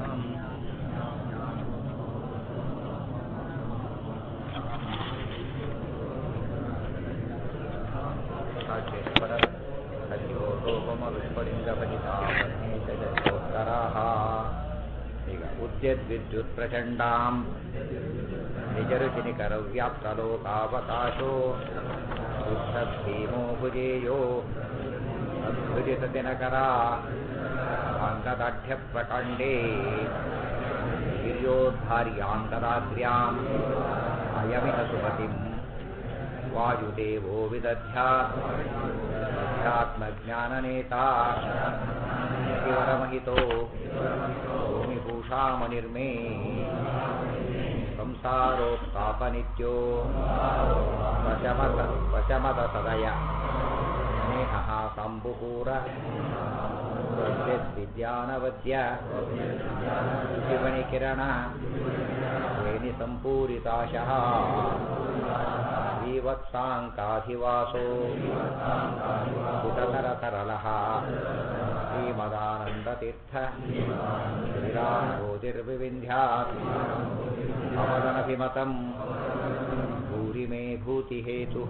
ಸಜ್ಜೋಪಮವಿಸ್ಫುಲಿಂಗಪತಿತಾನೇಶೋತ್ತರಾः ಈಗ ಉದ್ಯದ್ವಿದ್ಯುತ್ ಪ್ರಚಂಡಾಂ ನಿಜರುಚಿನಿಕರವ್ಯಾಪ್ತಲೋಕಾವಕಾಶೋ ದುಃಖೀಮೋ ಭುಜೇಯೋ ಅದ್ಭುಜಿತದಿನಕರ ಅಂಗದಾಢ್ಯ ಪ್ರಕಾಂಡೇ ಗಿರ್ಯೋದ್ಧಾರ್ಯಾಂತರಾಗ್ರ್ಯಾಂ ಅಯಮಿಹ ಸುಮತಿಂ ವಾಯುದೇವೋ ವಿದಧ್ಯಾತ್ ಅಧ್ಯಾತ್ಮಜ್ಞಾನನೇತಾ ಶಿವರಮಹಿತೋ ಭೂಮಿಭೂಷಾಮಣಿರ್ಮೇ ಸಂಸಾರೋತ್ಥಾಪನಿತ್ಯೋ ವಶಮತ ವಶಮತ ಸದಯ ಸ್ನೇಹ ಸಂಬುಪೂರ ವಿದ್ಯಾನವದ್ಯ ಶಿವಣಿಕಿರಣ ವೇಣಿ ಸಂಪೂರಿತಾಶಃ ಶ್ರೀವತ್ಸಾಂಕಾಧಿವಾಸೋ ಸುತತರತರಲಃ ಶ್ರೀಮದಾನಂದತೀರ್ಥ ಶ್ರೀರಾಮೋದಿರ್ವಿವಿಂಧ್ಯಾತ್ ಅವದನಭಿಮತಂ ಭೂರಿ ಮೇ ಭೂತಿಹೇತುಃ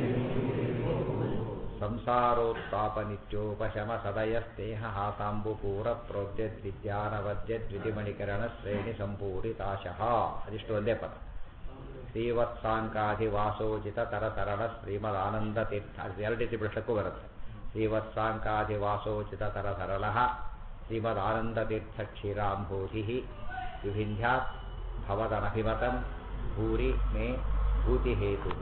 ಸಂಸಾರೋತ್ಪಾಪನಿತ್ಯೋಪಶಮ ಸದಯಸ್ನೇಹ ಹಾಸಾಂಬುಪೂರ ಪ್ರೋದ್ಯದ್ವಿದ್ಯಾನವದ್ಯದ್ವಿತಿಮಣಿಕರಣ ಶ್ರೇಣಿ ಸಂಪೂರಿತಾಶಃ ಅದಿಷ್ಟು ಒಂದೇ ಪದ ಶ್ರೀವತ್ಸಾಂಕಾಧಿವಾಸೋಚಿತ ತರತರಣ ಶ್ರೀಮದಾನಂದ ತೀರ್ಥ ಎರಡು ರೀತಿ ಬಿಡಿಸಕ್ಕೂ ಬರುತ್ತೆ ಶ್ರೀವತ್ಸಾಂಕಾಧಿವಾಸೋಚಿತ ತರತರಳ ಶ್ರೀಮದಾನಂದ ತೀರ್ಥ ಕ್ಷೀರಾಂಬೋಧಿ ವಿಭಿಂಧ್ಯಾತ್ ಭವದನಭಿಮತಂ ಭೂರಿ ಮೇ ಭೂತಿಹೇತು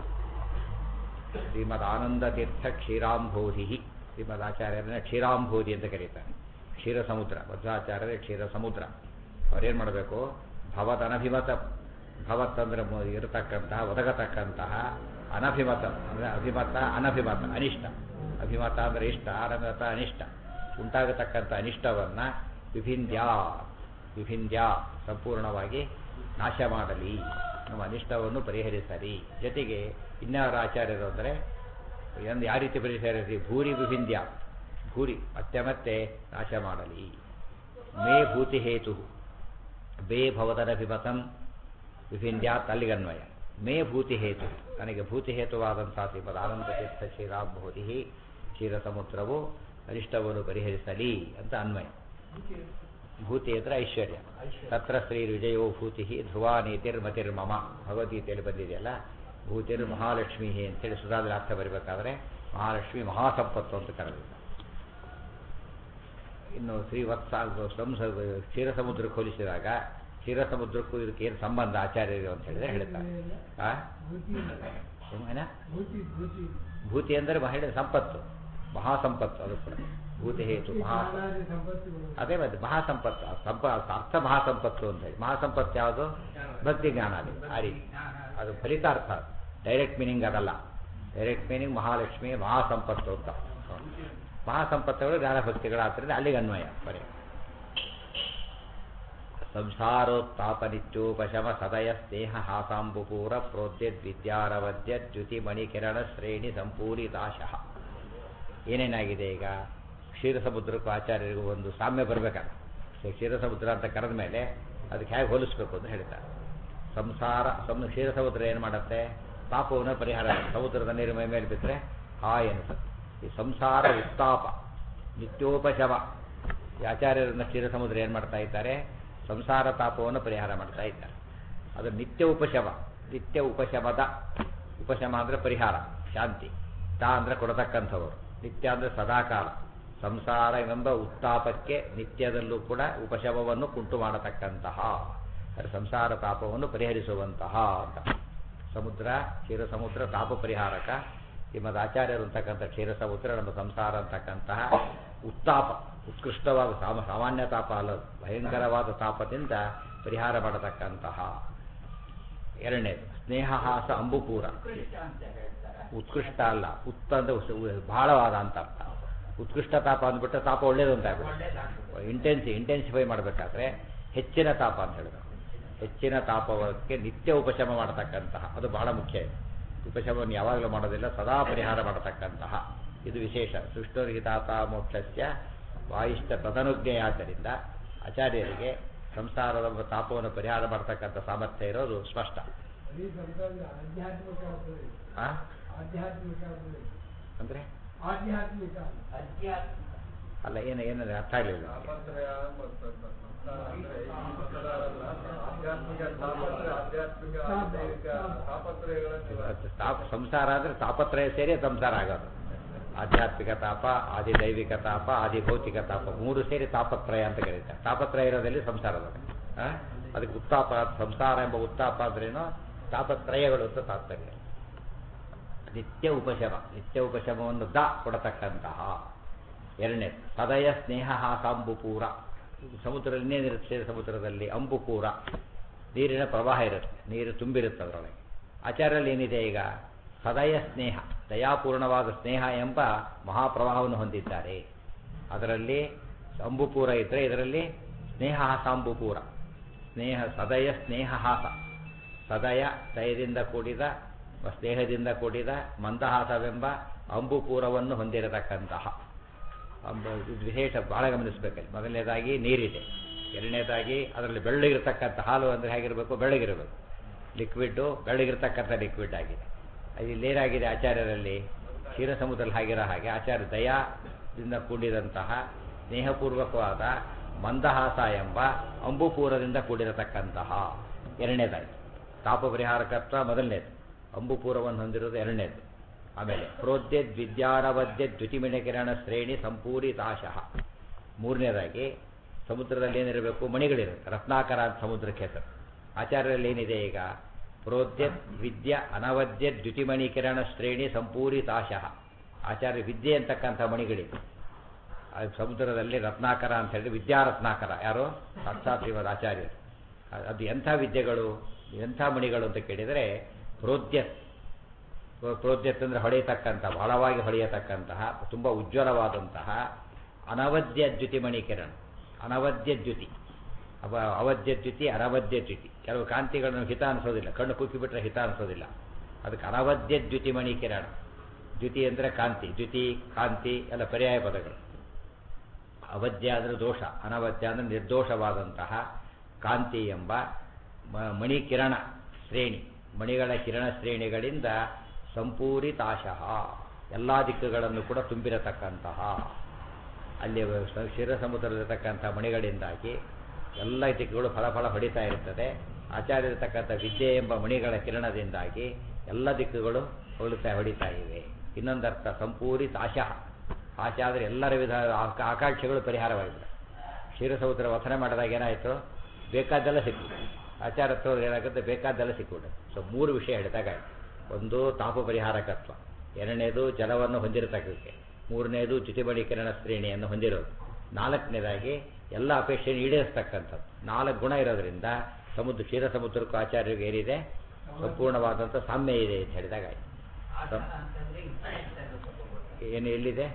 ಶ್ರೀಮದಾನಂದ ತೀರ್ಥ ಕ್ಷೀರಾಂಬೋಧಿ ಶ್ರೀಮದಾಚಾರ್ಯರನ್ನ ಕ್ಷೀರಾಂಬೋಧಿ ಅಂತ ಕರೀತಾರೆ ಕ್ಷೀರ ಸಮುದ್ರ ಮಧ್ವಾಚಾರ್ಯರೇ ಕ್ಷೀರ ಸಮುದ್ರ ಅವ್ರೇನು ಮಾಡಬೇಕು ಭವದನಭಿಮತ ಭವತ್ ಅಂದ್ರೆ ಇರತಕ್ಕಂತಹ ಒದಗತಕ್ಕಂತಹ ಅನಭಿಮತ ಅಂದರೆ ಅಭಿಮತ ಅನಭಿಮತ ಅನಿಷ್ಟ ಅಭಿಮತ ಅಂದರೆ ಇಷ್ಟ ಅನಭಿಮತ ಅನಿಷ್ಟ ಉಂಟಾಗತಕ್ಕಂಥ ಅನಿಷ್ಟವನ್ನ ವಿಭಿಂದ್ಯ ವಿಭಿಂದ್ಯ ಸಂಪೂರ್ಣವಾಗಿ ನಾಶ ಮಾಡಲಿ ನಮ್ಮ ಅನಿಷ್ಟವನ್ನು ಪರಿಹರಿಸಲಿ ಜೊತೆಗೆ ಇನ್ಯಾರ ಆಚಾರ್ಯರು ಅಂದರೆ ಎಂದು ಯಾವ ರೀತಿ ಪರಿಹರಿಸಿ ಭೂರಿ ವಿಭಿಂದ್ಯ ಭೂರಿ ಮತ್ತೆ ಮತ್ತೆ ನಾಶ ಮಾಡಲಿ ಮೇ ಭೂತಿ ಹೇತು ಬೇ ಭವದನಭಿಮತಂ ವಿಭಿಂದ್ಯಾತ್ ಅಲ್ಲಿಗನ್ವಯ ಮೇ ಭೂತಿ ಹೇತು ನನಗೆ ಭೂತಿ ಹೇತುವಾದಂತಹ ಶ್ರೀಮದ್ ಆನಂದ ತೀರ್ಥ ಶ್ರೀರಾಮಬೋಧಿ ಕ್ಷೀರ ಸಮುದ್ರವು ಅರಿಷ್ಟವನ್ನು ಪರಿಹರಿಸಲಿ ಅಂತ ಅನ್ವಯ ಭೂತಿ ಅಂದರೆ ಐಶ್ವರ್ಯ ತತ್ರ ಶ್ರೀ ವಿಜಯೋ ಭೂತಿ ಧ್ರುವ ನೀತಿರ್ಮತಿರ್ಮಮ ಭಗವದ್ಗೀತೆಯಲ್ಲಿ ಬಂದಿದೆಯಲ್ಲ ಭೂತಿರ್ ಮಹಾಲಕ್ಷ್ಮಿ ಅಂತೇಳಿ ಸುಧಾದ್ರ ಅರ್ಥ ಬರಬೇಕಾದ್ರೆ ಮಹಾಲಕ್ಷ್ಮಿ ಮಹಾಸಂಪತ್ತು ಅಂತ ಕರೆದಿದ್ದ ಇನ್ನು ಶ್ರೀವತ್ಸ ಸಂಸ ಕ್ಷೀರ ಸಮುದ್ರಕ್ಕೆ ಹೋಲಿಸಿದಾಗ ಕ್ಷೀರ ಸಮುದ್ರಕ್ಕೂ ಇದಕ್ಕೆ ಏನು ಸಂಬಂಧ ಆಚಾರ್ಯರು ಅಂತ ಹೇಳಿದ್ರೆ ಹೇಳ್ತಾರೆ ಆ ಏನ ಭೂತಿ ಅಂದರೆ ಮಹಿಳೆ ಸಂಪತ್ತು ಮಹಾಸಂಪತ್ತು ಅದು ಕೂಡ ಭೂತಿ ಹೇತು ಮಹಾ ಅದೇ ಮತ್ತೆ ಮಹಾಸಂಪತ್ತು ಸಂಪ ಅರ್ಥ ಮಹಾಸಂಪತ್ತು ಅಂತ ಹೇಳಿ ಮಹಾಸಂಪತ್ತು ಯಾವುದು ಭಕ್ತಿ ಜ್ಞಾನ ಅದು ಆ ರೀತಿ ಅದು ಫಲಿತಾರ್ಥ ಡೈರೆಕ್ಟ್ ಮೀನಿಂಗ್ ಅದಲ್ಲ ಡೈರೆಕ್ಟ್ ಮೀನಿಂಗ್ ಮಹಾಲಕ್ಷ್ಮಿ ಮಹಾಸಂಪತ್ತು ಅಂತ ಮಹಾಸಂಪತ್ತುಗಳು ಜ್ಞಾನಭಕ್ತಿಗಳ ಆದ್ದರಿಂದ ಅಲ್ಲಿಗೆ ಅನ್ವಯ ಬರೀ ಸಂಸಾರೋತ್ಪಾಪನಿತ್ಯೋಪಶಮ ಸದಯ ಸ್ನೇಹ ಹಾಸಾಂಬುಪೂರ ಪ್ರೋದ್ಯದ್ವಿದ್ಯಾರವದ್ಯ ದ್ಯುತಿ ಮಣಿಕಿರಣ ಶ್ರೇಣಿ ಸಂಪೂರಿತಾಶಃ ಏನೇನಾಗಿದೆ ಈಗ ಕ್ಷೀರ ಸಮುದ್ರಕ್ಕೂ ಆಚಾರ್ಯರಿಗೂ ಒಂದು ಸಾಮ್ಯ ಬರಬೇಕಾದ್ರೆ ಕ್ಷೀರ ಸಮುದ್ರ ಅಂತ ಕರೆದ ಮೇಲೆ ಅದಕ್ಕೆ ಹೇಗೆ ಹೋಲಿಸ್ಬೇಕು ಅಂತ ಹೇಳ್ತಾರೆ ಸಂಸಾರ ಸಂ ಕ್ಷೀರ ಸಮುದ್ರ ಏನು ಮಾಡುತ್ತೆ ತಾಪವನ್ನು ಪರಿಹಾರ ಸಮುದ್ರದ ನೀರು ಮೈ ಮೇಲೆ ಬಿದ್ದರೆ ಹಾಯ್ ಅನಿಸುತ್ತೆ ಈ ಸಂಸಾರ ಉತ್ತಾಪ ನಿತ್ಯೋಪಶಮ ಈ ಆಚಾರ್ಯರನ್ನ ಕ್ಷೀರ ಸಮುದ್ರ ಏನು ಮಾಡ್ತಾ ಇದ್ದಾರೆ ಸಂಸಾರ ತಾಪವನ್ನು ಪರಿಹಾರ ಮಾಡ್ತಾ ಇದ್ದಾರೆ ಅದು ನಿತ್ಯ ಉಪಶಮ ನಿತ್ಯ ಉಪಶಮದ ಉಪಶಮ ಅಂದರೆ ಪರಿಹಾರ ಶಾಂತಿ ತಾ ಅಂದರೆ ಕೊಡತಕ್ಕಂಥವರು ನಿತ್ಯ ಅಂದರೆ ಸದಾಕಾಲ ಸಂಸಾರ ಎಂಬ ಉತ್ತಾಪಕ್ಕೆ ನಿತ್ಯದಲ್ಲೂ ಕೂಡ ಉಪಶಮವನ್ನು ಉಂಟು ಮಾಡತಕ್ಕಂತಹ ಸಂಸಾರ ತಾಪವನ್ನು ಪರಿಹರಿಸುವಂತಹ ಅಂತ ಸಮುದ್ರ ಕ್ಷೀರ ಸಮುದ್ರ ತಾಪ ಪರಿಹಾರಕ ಶ್ರೀಮದ್ ಆಚಾರ್ಯರು ಅಂತಕ್ಕಂಥ ಕ್ಷೀರ ಸಮುದ್ರ ನಮ್ಮ ಸಂಸಾರ ಅಂತಕ್ಕಂತಹ ಉತ್ತಾಪ ಉತ್ಕೃಷ್ಟವಾದ ಸಾಮ ಸಾಮಾನ್ಯ ತಾಪ ಅಲ್ಲ ಭಯಂಕರವಾದ ತಾಪದಿಂದ ಪರಿಹಾರ ಮಾಡತಕ್ಕಂತಹ ಎರಡನೇದು ಸ್ನೇಹಹಾಸ ಅಂಬುಪೂರ ಉತ್ಕೃಷ್ಟ ಅಲ್ಲ ಉತ್ತ ಅಂದ್ರೆ ಬಹಳವಾದ ಅಂತ ಅರ್ಥ ಉತ್ಕೃಷ್ಟ ತಾಪ ಅಂದ್ಬಿಟ್ರೆ ತಾಪ ಒಳ್ಳೇದು ಅಂತ ಇಂಟೆನ್ಸಿ ಇಂಟೆನ್ಸಿಫೈ ಮಾಡಬೇಕಾದ್ರೆ ಹೆಚ್ಚಿನ ತಾಪ ಅಂತ ಹೇಳಿದ್ರು ಹೆಚ್ಚಿನ ತಾಪಕ್ಕೆ ನಿತ್ಯ ಉಪಶಮ ಮಾಡತಕ್ಕಂತಹ ಅದು ಬಹಳ ಮುಖ್ಯ ಇದೆ ಉಪಶಮವನ್ನು ಯಾವಾಗಲೂ ಮಾಡೋದಿಲ್ಲ ಸದಾ ಪರಿಹಾರ ಮಾಡತಕ್ಕಂತಹ ಇದು ವಿಶೇಷ ಸೃಷ್ಟೋರ್ಹಿತಾತ ಮೋಕ್ಷಸ್ಯ ವಾಯಿಷ್ಠ ತದನುಜ್ಞೆಯಾದ್ದರಿಂದ ಆಚಾರ್ಯರಿಗೆ ಸಂಸಾರದ ತಾಪವನ್ನು ಪರಿಹಾರ ಮಾಡ್ತಕ್ಕಂಥ ಸಾಮರ್ಥ್ಯ ಇರೋದು ಸ್ಪಷ್ಟ ಈ ಸಂಸಾರದ ಆಧ್ಯಾತ್ಮಿಕ ಆಗ್ತದೆ. ಆ? ಆಧ್ಯಾತ್ಮಿಕ ಆಗ್ತದೆ. ಅಂದ್ರೆ ಆಧ್ಯಾತ್ಮಿಕ ಅಲ್ಲ ಏನು ಏನಂದ್ರೆ ಅರ್ಥ ಆಗಲಿಲ್ಲ ತಾಪತ್ರಯ ಮತ್ತು ಸಂಸಾರ ಅಂದ್ರೆ ಈ ಸಂಸಾರಲ್ಲ, ಆಧ್ಯಾತ್ಮಿಕ ತಾಪತ್ರಯ ಆಧ್ಯಾತ್ಮಿಕ ಆಧ್ಯಾತ್ಮಿಕ ತಾಪತ್ರಯಗಳನ್ನು ತಾಪ ಸಂಸಾರ ಅಂದ್ರೆ ತಾಪತ್ರಯ ಸೇರಿ ಸಂಸಾರ ಆಗೋದು ಆಧ್ಯಾತ್ಮಿಕ ತಾಪ ಆದಿ ದೈವಿಕ ತಾಪ ಆದಿ ಭೌತಿಕ ತಾಪ ಮೂರು ಸೇರಿ ತಾಪತ್ರಯ ಅಂತ ಕರೀತಾರೆ ತಾಪತ್ರಯ ಇರೋದಲ್ಲಿ ಸಂಸಾರದ ಆ? ಅದಕ್ಕೆ ಉತ್ತಾಪ ಸಂಸಾರ ಎಂಬ ಉತ್ತಾಪ ಅಂದ್ರೇನು ತಾಪತ್ರಯಗಳು ಅಂತ ತಾತ್ಪರ್ಯ ನಿತ್ಯ ಉಪಶಮ ನಿತ್ಯ ಉಪಶಮವನ್ನು ದ ಕೊಡತಕ್ಕಂತಹ ಎರಡನೇ ಸದಯ ಸ್ನೇಹ ಸಾಂಬುಪೂರ ಸಮುದ್ರ ಇನ್ನೇನಿರುತ್ತೆ ಸಮುದ್ರದಲ್ಲಿ ಅಂಬುಪೂರ ನೀರಿನ ಪ್ರವಾಹ ಇರುತ್ತೆ ನೀರು ತುಂಬಿರುತ್ತೆ ಅದರೊಳಗೆ ಆಚಾರ್ಯಲ್ಲಿ ಏನಿದೆ ಈಗ ಸದಯ ಸ್ನೇಹ ದಯಾಪೂರ್ಣವಾದ ಸ್ನೇಹ ಎಂಬ ಮಹಾಪ್ರವಾಹವನ್ನು ಹೊಂದಿದ್ದಾರೆ ಅದರಲ್ಲಿ ಅಂಬುಪೂರ ಇದ್ದರೆ ಇದರಲ್ಲಿ ಸ್ನೇಹ ಸಾಂಬುಪೂರ ಸ್ನೇಹ ಸದಯ ಸ್ನೇಹ ಹಾಸ ಸದಯ ದಯದಿಂದ ಕೂಡಿದ ಸ್ನೇಹದಿಂದ ಕೂಡಿದ ಮಂದಹಾಸವೆಂಬ ಅಂಬುಪೂರವನ್ನು ಹೊಂದಿರತಕ್ಕಂತಹ ಅಂಬ ಇದು ವಿಶೇಷ ಬಹಳ ಗಮನಿಸಬೇಕಲ್ಲಿ ಮೊದಲನೇದಾಗಿ ನೀರಿದೆ ಎರಡನೇದಾಗಿ ಅದರಲ್ಲಿ ಬೆಳ್ಳಗಿರ್ತಕ್ಕಂಥ ಹಾಲು ಅಂದರೆ ಹೇಗಿರಬೇಕು ಬೆಳ್ಳಗಿರಬೇಕು ಲಿಕ್ವಿಡ್ಡು ಬೆಳ್ಳಗಿರ್ತಕ್ಕಂಥ ಲಿಕ್ವಿಡ್ ಆಗಿದೆ ಇಲ್ಲಿ ಏನಾಗಿದೆ ಆಚಾರ್ಯರಲ್ಲಿ ಕ್ಷೀರ ಸಮುದ್ರದಲ್ಲಿ ಆಗಿರೋ ಹಾಗೆ ಆಚಾರ್ಯ ದಯಾದಿಂದ ಕೂಡಿದಂತಹ ಸ್ನೇಹಪೂರ್ವಕವಾದ ಮಂದಹಾಸ ಎಂಬ ಅಂಬುಪೂರದಿಂದ ಕೂಡಿರತಕ್ಕಂತಹ ಎರಡನೇದಾಗಿ ತಾಪ ಪರಿಹಾರಕತ್ವ ಮೊದಲನೇದು ಅಂಬುಪೂರವನ್ನು ಹೊಂದಿರೋದು ಎರಡನೇದು ಆಮೇಲೆ ಪ್ರೋದ್ಯದ್ ವಿದ್ಯಾನವದ್ಯ ದ್ಯುತಿಮಿಣ ಕಿರಣ ಶ್ರೇಣಿ ಸಂಪೂರಿತಾಶಃ ಮೂರನೇದಾಗಿ ಸಮುದ್ರದಲ್ಲಿ ಏನಿರಬೇಕು ಮಣಿಗಳಿರುತ್ತೆ ರತ್ನಾಕರ ಅಂತ ಸಮುದ್ರಕ್ಕೆ ಹೆಸರು ಆಚಾರ್ಯರಲ್ಲಿ ಏನಿದೆ ಈಗ ಪ್ರೋದ್ಯತ್ ವಿದ್ಯ ಅನವದ್ಯ ದ್ಯುತಿಮಣಿ ಕಿರಣ ಶ್ರೇಣಿ ಸಂಪೂರಿತಾಶಃ ಆಚಾರ್ಯ ವಿದ್ಯೆ ಅಂತಕ್ಕಂಥ ಮಣಿಗಳಿವೆ ಆ ಸಮುದ್ರದಲ್ಲಿ ರತ್ನಾಕರ ಅಂತ ಹೇಳಿ ವಿದ್ಯಾರತ್ನಾಕರ ಯಾರು ಸಾಕ್ಷಾತ್ ಶ್ರೀಮದ್ ಆಚಾರ್ಯರು ಅ- ಅದು ಎಂಥ ವಿದ್ಯೆಗಳು ಎಂಥ ಮಣಿಗಳು ಅಂತ ಕೇಳಿದರೆ ಪ್ರೋದ್ಯತ್ ಪ್ರೋ- ಪ್ರೋದ್ಯತ್ ಅಂದರೆ ಹೊಳೆಯತಕ್ಕಂಥ ಬಹಳವಾಗಿ ಹೊಳೆಯತಕ್ಕಂತಹ ತುಂಬ ಉಜ್ವಲವಾದಂತಹ ಅನವದ್ಯ ದ್ಯುತಿಮಣಿ ಕಿರಣ ಅನವದ್ಯ ದ್ಯುತಿ ಅವ ಅವಧ್ಯ ದ್ಯುತಿ ಅನವದ್ಯ ದ್ಯುತಿ ಕೆಲವು ಕಾಂತಿಗಳನ್ನು ಹಿತ ಅನಿಸೋದಿಲ್ಲ ಕಣ್ಣು ಕುಕ್ಕಿ ಬಿಟ್ಟರೆ ಹಿತ ಅನಿಸೋದಿಲ್ಲ ಅದಕ್ಕೆ ಅನವದ್ಯ ದ್ಯುತಿಮಣಿ ಕಿರಣ ದ್ಯುತಿ ಅಂದರೆ ಕಾಂತಿ ದ್ಯುತಿ ಕಾಂತಿ ಎಲ್ಲ ಪರ್ಯಾಯ ಪದಗಳು ಅವಧ್ಯ ಅಂದರೆ ದೋಷ ಅನವಧ್ಯ ಅಂದರೆ ನಿರ್ದೋಷವಾದಂತಹ ಕಾಂತಿ ಎಂಬ ಮ- ಮಣಿ ಕಿರಣ ಶ್ರೇಣಿ ಮಣಿಗಳ ಕಿರಣ ಶ್ರೇಣಿಗಳಿಂದ ಸಂಪೂರಿತಾಶಃ ಎಲ್ಲ ದಿಕ್ಕುಗಳನ್ನು ಕೂಡ ತುಂಬಿರತಕ್ಕಂತಹ ಅಲ್ಲಿ ಸ- ಕ್ಷೀರ ಸಮುದ್ರದಲ್ಲಿರತಕ್ಕಂಥ ಮಣಿಗಳಿಂದಾಗಿ ಎಲ್ಲ ದಿಕ್ಕುಗಳು ಫಲ ಫಲ ಹೊಡಿತಾ ಇರ್ತದೆ ಆಚಾರ್ಯರತಕ್ಕಂಥ ವಿದ್ಯೆ ಎಂಬ ಮಣಿಗಳ ಕಿರಣದಿಂದಾಗಿ ಎಲ್ಲ ದಿಕ್ಕುಗಳು ಹೊಳಿತಾ ಹೊಡಿತಾ ಇವೆ ಇನ್ನೊಂದರ್ಥ ಸಂಪೂರಿತ ಆಶಾ ಆಶೆ ಆದರೆ ಎಲ್ಲರ ವಿಧ ಆಕ- ಆಕಾಂಕ್ಷೆಗಳು ಪರಿಹಾರವಾಗಿದೆ ಕ್ಷೀರಸಮುದ್ರ ವಸನೆ ಮಾಡಿದಾಗ ಏನಾಯಿತು ಬೇಕಾದ್ದೆಲ್ಲ ಸಿಕ್ಕು ಆಚಾರ ಹತ್ರ ಹೋದ್ರೆ ಏನಾಗುತ್ತೆ ಬೇಕಾದ್ದೆಲ್ಲ ಸಿಕ್ಕಿಬಿಟ್ಟು ಸೊ ಮೂರು ವಿಷಯ ಹೇಳಿದಾಗ ಆಯ್ತು. ಒಂದು ತಾಪ ಪರಿಹಾರಕತ್ವ ಎರಡನೇದು ಜಲವನ್ನು ಹೊಂದಿರತಕ್ಕಕ್ಕೆ ಮೂರನೇದು ಚ್ಯುತಿಬಡಿ ಕಿರಣ ಶ್ರೇಣಿಯನ್ನು ಹೊಂದಿರೋದು ನಾಲ್ಕನೇದಾಗಿ ಎಲ್ಲ ಅಪೇಕ್ಷೆಯನ್ನು ಈಡೇರಿಸ್ತಕ್ಕಂಥದ್ದು ನಾಲ್ಕು ಗುಣ ಇರೋದ್ರಿಂದ ಸಮುದ್ರ ಕ್ಷೀರ ಸಮುದ್ರಕ್ಕೂ ಆಚಾರ್ಯರಿಗೆ ಏನಿದೆ ಸಂಪೂರ್ಣವಾದಂಥ ಸಾಮ್ಯ ಇದೆ ಅಂತ ಹೇಳಿದಾಗ ಆಯ್ತು ಸಂ- ಏನು ಎಲ್ಲಿದೆ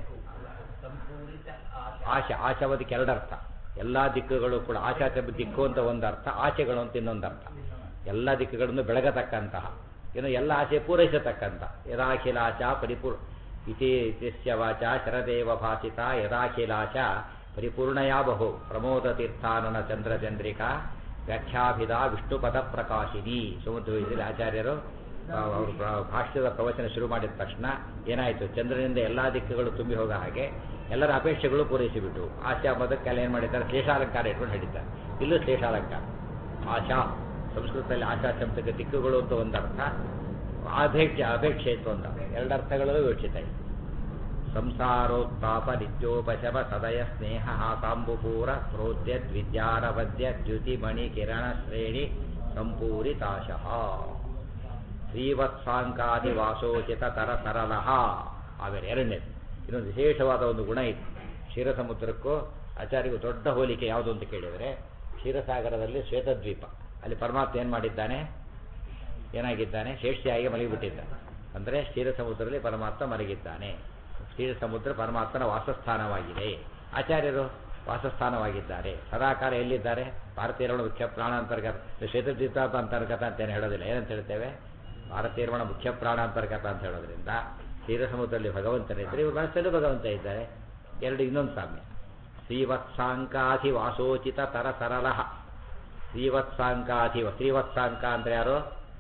ಆಶೆ ಆಶಾವಧಿಗೆ ಎರಡರ್ಥ ಎಲ್ಲ ದಿಕ್ಕುಗಳು ಕೂಡ ಆಶಾಚ ದಿಕ್ಕು ಅಂತ ಒಂದು ಅರ್ಥ ಆಚೆಗಳು ಅಂತ ಇನ್ನೊಂದು ಅರ್ಥ ಎಲ್ಲ ದಿಕ್ಕುಗಳನ್ನು ಬೆಳಗತಕ್ಕಂತಹ ಏನು ಎಲ್ಲ ಆಸೆ ಪೂರೈಸತಕ್ಕಂಥ ಯದಾಖಿಲಾಚ ಪರಿಪೂರ್ ಇತಿ ಇತ್ಯಸ್ಯ ವಾಚ ಶರದೇವ ಭಾಷಿತ ಯದಾಖಿಲಾಚ ಪರಿಪೂರ್ಣಯಾ ಬಹು ಪ್ರಮೋದ ತೀರ್ಥಾನನ ಚಂದ್ರಚಂದ್ರಿಕಾ ವ್ಯಾಖ್ಯಾಭಿದ ವಿಷ್ಣುಪದ ಪ್ರಕಾಶಿನಿ ಸಮುದ್ರ ಇದರಲ್ಲಿ ಆಚಾರ್ಯರು ಆ, ಅವರು ಪ್ರ- ಭಾಷ್ಯದ ಪ್ರವಚನ ಶುರು ಮಾಡಿದ ತಕ್ಷಣ ಏನಾಯಿತು ಚಂದ್ರನಿಂದ ಎಲ್ಲ ದಿಕ್ಕುಗಳು ತುಂಬಿ ಹೋಗೋ ಹಾಗೆ ಎಲ್ಲರ ಅಪೇಕ್ಷೆಗಳು ಪೂರೈಸಿಬಿಟ್ಟು ಆಶಾ ಪದಕ್ಕೆಲ್ಲ ಏನು ಮಾಡಿದ್ದಾರೆ ಶೇಷಾಲಂಕಾರ ಇಟ್ಕೊಂಡು ಹೇಳಿದ್ದಾರೆ ಇಲ್ಲೂ ಶೇಷಾಲಂಕಾರ ಆಶಾ ಸಂಸ್ಕೃತದಲ್ಲಿ ಆಶಾ ಶಬ್ದಕ್ಕೆ ದಿಕ್ಕುಗಳು ಅಂತ ಒಂದು ಅರ್ಥ ಅಪೇಕ್ಷೆ ಅಪೇಕ್ಷೆ ಅಂತ ಒಂದು ಅರ್ಥ ಎರಡು ಅರ್ಥಗಳಲ್ಲೂ ಯೋಚಿತ ಇದೆ ಸಂಸಾರೋತ್ಪಾಪ ನಿತ್ಯೋಪಶಮ ಸದಯ ಸ್ನೇಹ ಹಾಸಾಂಬುಪೂರ ಪ್ರೋದ್ಯದ್ ವಿದ್ಯಾರವದ್ಯ ದ್ಯುತಿ ಮಣಿ ಕಿರಣ ಶ್ರೇಣಿ ಸಂಪೂರಿತಾಶಃ ಶ್ರೀವತ್ಸಾಂಕಾದಿ ವಾಸೋಚಿತ ತರ ಸರಳಃ ಆಮೇಲೆ ಎರಡನೇದು ಇನ್ನೊಂದು ವಿಶೇಷವಾದ ಒಂದು ಗುಣ ಇದೆ ಕ್ಷೀರಸಮುದ್ರಕ್ಕೂ ಆಚಾರ್ಯಗೂ ದೊಡ್ಡ ಹೋಲಿಕೆ ಯಾವುದು ಅಂತ ಕೇಳಿದರೆ ಕ್ಷೀರಸಾಗರದಲ್ಲಿ ಶ್ವೇತದ್ವೀಪ ಅಲ್ಲಿ ಪರಮಾತ್ಮ ಏನು ಮಾಡಿದ್ದಾನೆ ಏನಾಗಿದ್ದಾನೆ ಶೇಷ್ಯಾಗಿ ಮಲಗಿಬಿಟ್ಟಿದ್ದಾನೆ ಅಂದರೆ ಕ್ಷೀರಸಮುದ್ರದಲ್ಲಿ ಪರಮಾತ್ಮ ಮಲಗಿದ್ದಾನೆ ಕ್ಷೀರಸಮುದ್ರ ಪರಮಾತ್ಮನ ವಾಸಸ್ಥಾನವಾಗಿದೆ ಆಚಾರ್ಯರು ವಾಸಸ್ಥಾನವಾಗಿದ್ದಾರೆ ಸದಾಕಾಲ ಎಲ್ಲಿದ್ದಾರೆ ಭಾರತೀಯರವಣ ಮುಖ್ಯ ಪ್ರಾಣಾಂತರ್ಗತ ಶ್ವೇತದ್ವೀಪ ಅಂತರ್ಗತ ಅಂತೇನು ಹೇಳೋದಿಲ್ಲ ಏನಂತ ಹೇಳ್ತೇವೆ ಭಾರತೀಯರವಣ ಮುಖ್ಯ ಪ್ರಾಣಾಂತರ್ಗತ ಅಂತ ಹೇಳೋದ್ರಿಂದ ಕ್ಷೀರಸಮುದ್ರದಲ್ಲಿ ಭಗವಂತನಿದ್ದರೆ ಇವ್ರ ಮನಸ್ಸಲ್ಲೂ ಭಗವಂತ ಇದ್ದಾರೆ ಎರಡು ಇನ್ನೊಂದು ಸಾಮ್ಯ ಶ್ರೀವತ್ಸಾಂಕಾಧಿವಾಸೋಚಿತ ತರ ಸರಳ ಶ್ರೀವತ್ಸಾಂಕಾಧಿವ ಶ್ರೀವತ್ಸಾಂಕ ಅಂದ್ರೆ ಯಾರು